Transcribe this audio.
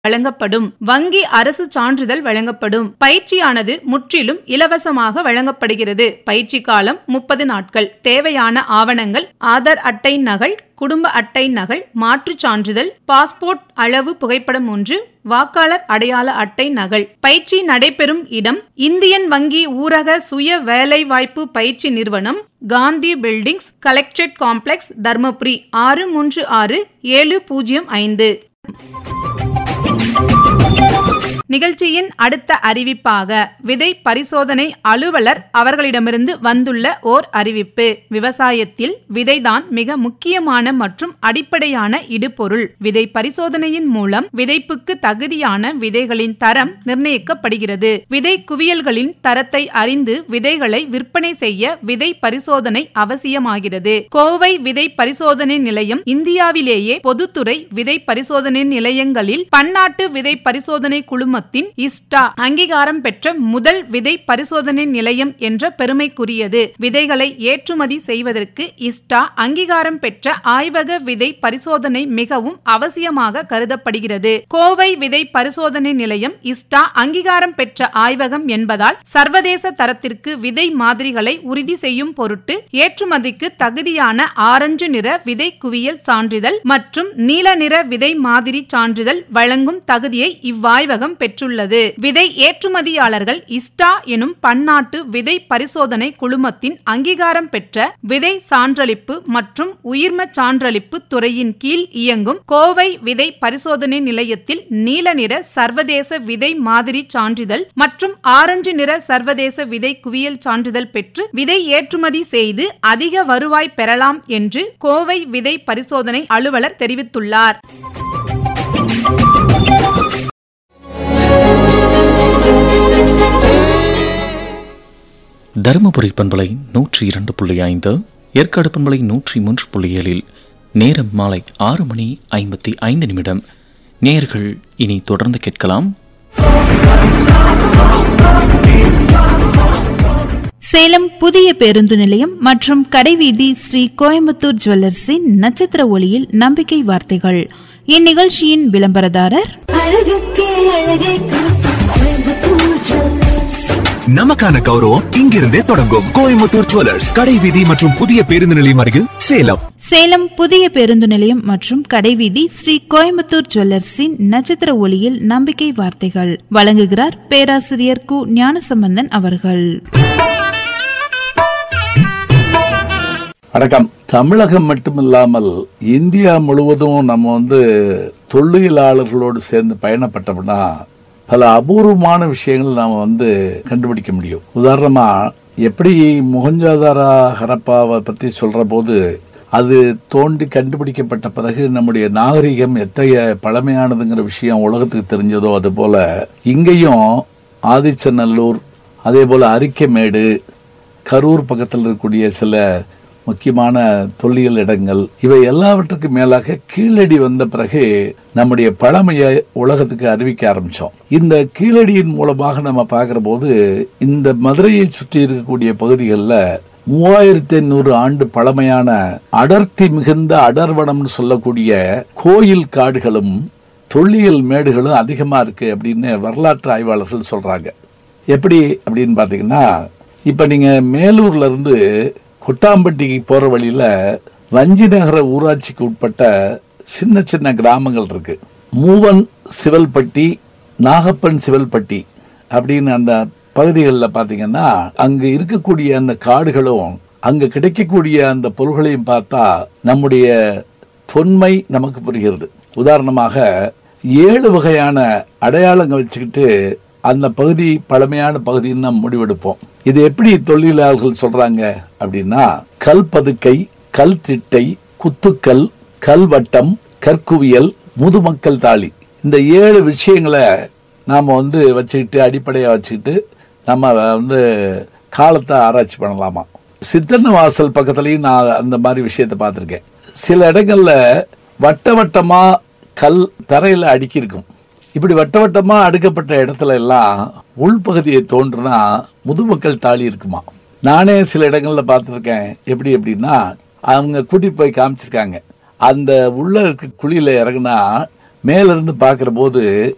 வழங்கப்படும் வங்கி அரசு சான்றிதழ் வழங்கப்படும் பயிற்சியானது முற்றிலும் இலவசமாக வழங்கப்படுகிறது பயிற்சி காலம் முப்பது நாட்கள் தேவையான ஆவணங்கள் ஆதார் அட்டை நகல் குடும்ப அட்டை நகல் மாற்றுச் சான்றிதழ் பாஸ்போர்ட் அளவு புகைப்படம் ஒன்று வாக்காளர் அடையாள அட்டை நகல் பயிற்சி நடைபெறும் இடம் இந்தியன் வங்கி ஊரக சுய வேலைவாய்ப்பு பயிற்சி நிறுவனம் Gandhi buildings collectorate complex Dharmapuri ஆறு மூன்று ஆறு ஏழு பூஜ்ஜியம் ஐந்து நிகழ்ச்சியின் அடுத்த அறிவிப்பாக விதை பரிசோதனை அலுவலர் அவர்களிடமிருந்து வந்துள்ள ஓர் அறிவிப்பு விவசாயத்தில் விதைதான் மிக முக்கியமான மற்றும் அடிப்படையான இடுபொருள் விதை பரிசோதனையின் மூலம் விதைப்புக்கு தகுதியான விதைகளின் தரம் நிர்ணயிக்கப்படுகிறது விதை குவியல்களின் தரத்தை அறிந்து விதைகளை விற்பனை செய்ய விதை பரிசோதனை அவசியமாகிறது கோவை விதை பரிசோதனை நிலையம் இந்தியாவிலேயே பொதுத்துறை விதை பரிசோதனை நிலையங்களில் பன்னாட்டு விதை பரிசோதனை குழுமத்தின் இஸ்டா அங்கீகாரம் பெற்ற முதல் விதை பரிசோதனை நிலையம் என்ற பெருமைக்குரியது விதைகளை ஏற்றுமதி செய்வதற்கு இஸ்டா அங்கீகாரம் பெற்ற ஆய்வக விதை பரிசோதனை மிகவும் அவசியமாக கருதப்படுகிறது கோவை விதை பரிசோதனை நிலையம் இஸ்டா அங்கீகாரம் பெற்ற ஆய்வகம் என்பதால் சர்வதேச தரத்திற்கு விதை மாதிரிகளை உறுதி செய்யும் பொருட்டு ஏற்றுமதிக்கு தகுதியான ஆரஞ்சு நிற விதை குவியல் சான்றிதழ் மற்றும் நீல நிற விதை மாதிரி சான்றிதழ் வழங்கும் தகுதியை இவ்வாய்வகம் பெற்றுள்ளது விதை ஏற்றுமதியாளர்கள் இஸ்டா எனும் பன்னாட்டு விதை பரிசோதனை குழுமத்தின் அங்கீகாரம் பெற்ற விதை சான்றளிப்பு மற்றும் உயிர்ம சான்றளிப்பு துறையின் கீழ் இயங்கும் கோவை விதை பரிசோதனை நிலையத்தில் நீல நிற சர்வதேச விதை மாதிரி சான்றிதழ் மற்றும் ஆரஞ்சு நிற சர்வதேச விதை குவியல் சான்றிதழ் பெற்று விதை ஏற்றுமதி செய்து அதிக வருவாய் பெறலாம் என்று கோவை விதை பரிசோதனை அலுவலர் தெரிவித்துள்ளார் தருமபுரி பண்பலை நூற்றி இரண்டு புள்ளி ஐந்து ஏற்காடு பண்பலை நூற்றி மூன்று புள்ளி ஏழில் நேரம் மாலை ஆறு மணி ஐம்பத்தி ஐந்து நிமிடம் நேர்கள் இனி தொடர்ந்து கேட்கலாம் சேலம் புதிய பேருந்து நிலையம் மற்றும் கடைவீதி ஸ்ரீ கோயம்புத்தூர் ஜுவல்லர்ஸின் நட்சத்திர ஒளியில் நம்பிக்கை வார்த்தைகள் இந்நிகழ்ச்சியின் விளம்பரதாரர் அழகுக்கே அழகை கோயம்புத்தூர் ஜுவல்லர்ஸ் நமக்கான கௌரவம் இங்கிருந்தே தொடங்கும் கோயம்புத்தூர் ஜுவல்லர்ஸ் கடை வீதி மற்றும் புதிய பேருந்து நிலையம் அருகில் சேலம் சேலம் புதிய பேருந்து நிலையம் மற்றும் கடைவீதி ஸ்ரீ கோயம்புத்தூர் ஜுவல்லர்ஸின் நட்சத்திர ஒளியில் நம்பிக்கை வார்த்தைகள் வழங்குகிறார் பேராசிரியர் கு ஞானசம்பந்தன் அவர்கள் வணக்கம் தமிழகம் மட்டுமில்லாமல் இந்தியா முழுவதும் நம்ம வந்து தொல்லியலாளர்களோடு சேர்ந்து பயணப்பட்டோம்னா பல அபூர்வமான விஷயங்கள் நாம் வந்து கண்டுபிடிக்க முடியும் உதாரணமா எப்படி முகஞ்சாதாரா ஹரப்பாவை பற்றி சொல்ற போது அது தோண்டி கண்டுபிடிக்கப்பட்ட பிறகு நம்முடைய நாகரிகம் எத்தகைய பழமையானதுங்கிற விஷயம் உலகத்துக்கு தெரிஞ்சதோ அது போல இங்கேயும் ஆதிச்சநல்லூர் அதே போல அரிக்கமேடு கரூர் பக்கத்தில் இருக்கக்கூடிய சில முக்கியமான தொல்லியல் இடங்கள் இவை எல்லாவற்றுக்கும் மேலாக கீழடி வந்த பிறகு நம்முடைய பழமையை உலகத்துக்கு அறிவிக்க ஆரம்பிச்சோம் இந்த கீழடியின் மூலமாக நம்ம பார்க்கிற போது இந்த மதுரையை சுற்றி இருக்கக்கூடிய பகுதிகளில் மூவாயிரத்தி ஐநூறு ஆண்டு பழமையான அடர்த்தி மிகுந்த அடர்வனம்னு சொல்லக்கூடிய கோயில் காடுகளும் தொல்லியல் மேடுகளும் அதிகமா இருக்கு அப்படின்னு வரலாற்று ஆய்வாளர்கள் சொல்றாங்க எப்படி அப்படின்னு பார்த்தீங்கன்னா இப்போ நீங்கள் மேலூர்ல இருந்து கொட்டாம்பட்டிக்கு போகிற வழியில் வஞ்சி நகர ஊராட்சிக்கு உட்பட்ட சின்ன சின்ன கிராமங்கள் இருக்கு மூவன் சிவல்பட்டி நாகப்பன் சிவல்பட்டி அப்படின்னு அந்த பகுதிகளில் பார்த்தீங்கன்னா அங்கே இருக்கக்கூடிய அந்த காடுகளும் அங்கே கிடைக்கக்கூடிய அந்த பொருள்களையும் பார்த்தா நம்முடைய தொன்மை நமக்கு புரிகிறது உதாரணமாக ஏழு வகையான அடையாளங்கள் வச்சுக்கிட்டு அந்த பகுதி பழமையான பகுதின்னு நம்ம முடிவெடுப்போம் இது எப்படி தொழிலாளர்கள் சொல்றாங்க அப்படின்னா கல் பதுக்கை கல் திட்டை குத்துக்கல் கல்வட்டம் கற்குவியல் முதுமக்கள் தாலி இந்த ஏழு விஷயங்களை நாம வந்து வச்சுக்கிட்டு அடிப்படையா வச்சுக்கிட்டு நம்ம வந்து காலத்தை ஆராய்ச்சி பண்ணலாமா சித்தன்ன வாசல் பக்கத்துலயும் நான் அந்த மாதிரி விஷயத்தை பார்த்துருக்கேன் சில இடங்கள்ல வட்ட வட்டமா கல் தரையில அடுக்கியிருக்கும் இப்படி வட்ட வட்டமா அடுக்கப்பட்ட இடத்துல எல்லாம் உள்பகுதியை தோன்றுனா முதுமக்கள் தாலி இருக்குமா நானே சில இடங்கள்ல பார்த்துருக்கேன் எப்படி எப்படின்னா அவங்க கூட்டிட்டு போய் காமிச்சிருக்காங்க அந்த உள்ள இருக்க குழியில இறங்குனா மேல இருந்து பார்க்கிற போது